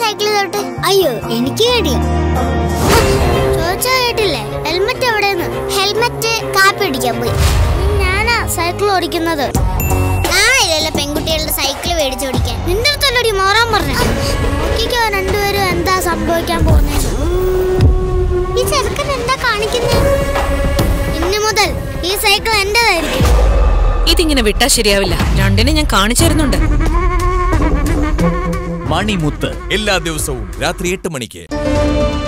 cycle തൊട്ട് അയ്യോ എനിക്ക് പേടിയാ ചോദിച്ചാ കേട്ടില്ലേ ഹെൽമെറ്റ് എവിടെയെന്ന് ഹെൽമെറ്റ് കാപ്പി അടിക്കാൻ പോയി ഞാനാ സൈക്കിൾ ഓടിക്കുന്നത് നാളെയല്ലേ പെൺകുട്ടികളുടെ സൈക്കിൾ മേടിച്ചോടിക്കാൻ നിന്റെ അടുത്തല്ലടി മോറാൻ പറഞ്ഞു നോക്കിക്കോ രണ്ടുപേരും എന്താ സംഭവിക്കാൻ പോകുന്നത് ഈ ചെറുക്കൻ എന്താ കാണിക്കുന്നത് ഇന്നു മുതൽ ഈ സൈക്കിൾ എന്റേതായിരിക്കും ഇതിങ്ങനെ വിട്ടാ ശരിയാവില്ല രണ്ടിനെ ഞാൻ കാണിച്ചു തരുന്നുണ്ട് മണിമുത്ത് എല്ലാ ദിവസവും രാത്രി എട്ട് മണിക്ക്